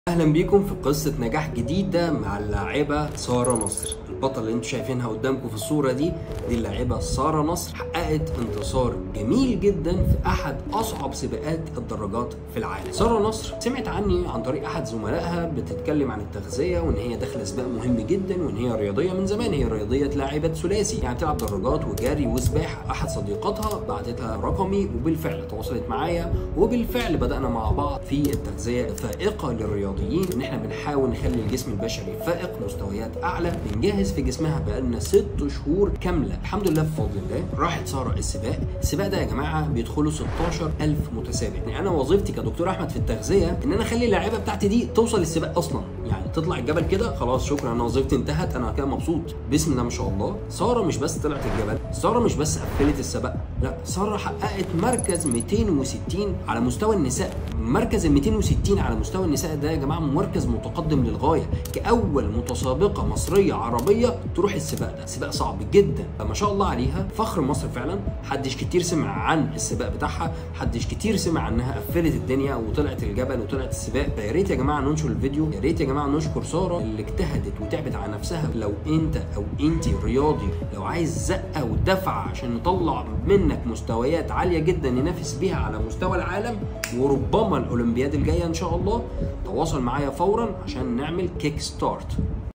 اهلا بيكم في قصه نجاح جديده مع اللاعبه ساره نصر البطل اللي انتم شايفينها قدامكم في الصوره دي دي اللاعبه ساره نصر حققت انتصار جميل جدا في احد اصعب سباقات الدراجات في العالم ساره نصر سمعت عني عن طريق احد زملائها بتتكلم عن التغذيه وان هي داخله سباق مهم جدا وان هي رياضيه من زمان هي رياضيه لاعبه ثلاثي يعني بتلعب دراجات وجري وسباحه احد صديقاتها بعتت لها رقمي وبالفعل تواصلت معايا وبالفعل بدانا مع بعض في التغذيه الفائقه للرياضيين ان احنا بنحاول نخلي الجسم البشري فائق مستويات اعلى بنجهز في جسمها بقالنا ست شهور كامله الحمد لله بفضل الله راحت ساره السباق السباق ده يا جماعه بيدخلوا 16000 متسابق يعني انا وظيفتي كدكتور احمد في التغذيه ان انا اخلي اللاعيبه بتاعتي دي توصل السباق اصلا يعني تطلع الجبل كده خلاص شكرا انا وظيفتي انتهت انا كده مبسوط بسم الله ما شاء الله ساره مش بس طلعت الجبل ساره مش بس قفلت السباق لا ساره حققت مركز 260 على مستوى النساء مركز ال 260 على مستوى النساء ده يا جماعه مركز متقدم للغايه كاول متسابقه مصريه عربيه تروح السباق ده سباق صعب جدا فما شاء الله عليها فخر مصر فعلا حدش كتير سمع عن السباق بتاعها حدش كتير سمع انها قفلت الدنيا وطلعت الجبل وطلعت السباق فيا ريت يا جماعه ننشر الفيديو يا ريت يا جماعه نشكر ساره اللي اجتهدت وتعبت على نفسها لو انت او انت رياضي لو عايز زقه ودفعه عشان نطلع منك مستويات عاليه جدا ننافس بيها على مستوى العالم وربما الاولمبياد الجايه ان شاء الله تواصل معايا فورا عشان نعمل كيك ستارت